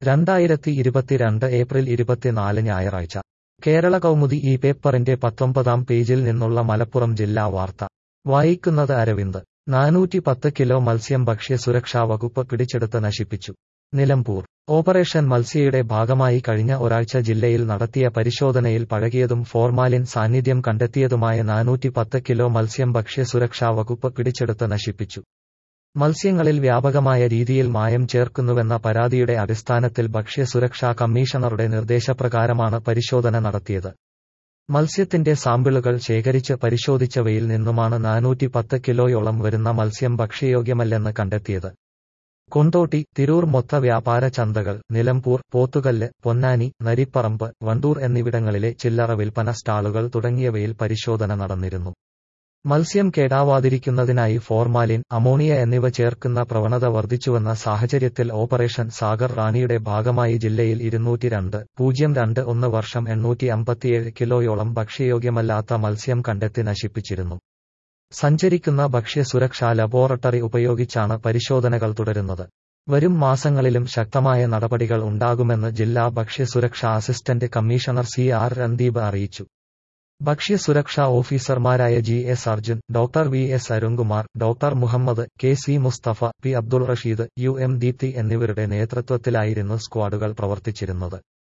രണ്ടായിരത്തി ഇരുപത്തിരണ്ട് ഏപ്രിൽ ഇരുപത്തിനാല് ഞായറാഴ്ച കേരള കൗമുദി ഈ പേപ്പറിന്റെ പത്തൊമ്പതാം പേജിൽ നിന്നുള്ള മലപ്പുറം ജില്ലാ വാർത്ത വായിക്കുന്നത് അരവിന്ദ് നാനൂറ്റി പത്ത് കിലോ മത്സ്യം ഭക്ഷ്യ സുരക്ഷാ വകുപ്പ് പിടിച്ചെടുത്ത് നശിപ്പിച്ചു നിലമ്പൂർ ഓപ്പറേഷൻ മത്സ്യയുടെ ഭാഗമായി കഴിഞ്ഞ ഒരാഴ്ച ജില്ലയിൽ നടത്തിയ പരിശോധനയിൽ പഴകിയതും ഫോർമാലിൻ സാന്നിധ്യം കണ്ടെത്തിയതുമായ നാനൂറ്റി പത്ത് കിലോ മത്സ്യം ഭക്ഷ്യ സുരക്ഷാ വകുപ്പ് പിടിച്ചെടുത്ത് നശിപ്പിച്ചു മത്സ്യങ്ങളിൽ വ്യാപകമായ രീതിയിൽ മായം ചേർക്കുന്നുവെന്ന പരാതിയുടെ അടിസ്ഥാനത്തിൽ ഭക്ഷ്യസുരക്ഷാ കമ്മീഷണറുടെ നിർദ്ദേശപ്രകാരമാണ് പരിശോധന നടത്തിയത് മത്സ്യത്തിന്റെ സാമ്പിളുകൾ ശേഖരിച്ച് പരിശോധിച്ചവയിൽ നിന്നുമാണ് നാനൂറ്റി പത്ത് കിലോയോളം വരുന്ന മത്സ്യം ഭക്ഷ്യയോഗ്യമല്ലെന്ന് കണ്ടെത്തിയത് കൊണ്ടോട്ടി തിരൂർ മൊത്ത വ്യാപാര ചന്തകൾ നിലമ്പൂർ പോത്തുകല്ല് പൊന്നാനി നരിപ്പറമ്പ് വണ്ടൂർ എന്നിവിടങ്ങളിലെ ചില്ലറ വിൽപ്പന സ്റ്റാളുകൾ തുടങ്ങിയവയിൽ പരിശോധന നടന്നിരുന്നു മത്സ്യം കേടാവാതിരിക്കുന്നതിനായി ഫോർമാലിൻ അമോണിയ എന്നിവ ചേർക്കുന്ന പ്രവണത വർദ്ധിച്ചുവെന്ന സാഹചര്യത്തിൽ ഓപ്പറേഷൻ സാഗർ റാണിയുടെ ഭാഗമായി ജില്ലയിൽ ഇരുന്നൂറ്റി രണ്ട് പൂജ്യം രണ്ട് ഒന്ന് വർഷം എണ്ണൂറ്റി അമ്പത്തിയേഴ് കിലോയോളം ഭക്ഷ്യയോഗ്യമല്ലാത്ത മത്സ്യം കണ്ടെത്തി നശിപ്പിച്ചിരുന്നു സഞ്ചരിക്കുന്ന ഭക്ഷ്യസുരക്ഷാ ലബോറട്ടറി ഉപയോഗിച്ചാണ് പരിശോധനകൾ തുടരുന്നത് വരും മാസങ്ങളിലും ശക്തമായ നടപടികൾ ഉണ്ടാകുമെന്ന് ജില്ലാ ഭക്ഷ്യസുരക്ഷാ assistant commissioner C R Randeep അറിയിച്ചു ഭക്ഷ്യസുരക്ഷാ ഓഫീസർമാരായ G S Arjun doctor V S Arunkumar doctor Muhammad K C Musthafa P Abdul Rasheed U M Deepthi എന്നിവരുടെ നേതൃത്വത്തിലായിരുന്നു സ്ക്വാഡുകൾ പ്രവർത്തിച്ചിരുന്നത്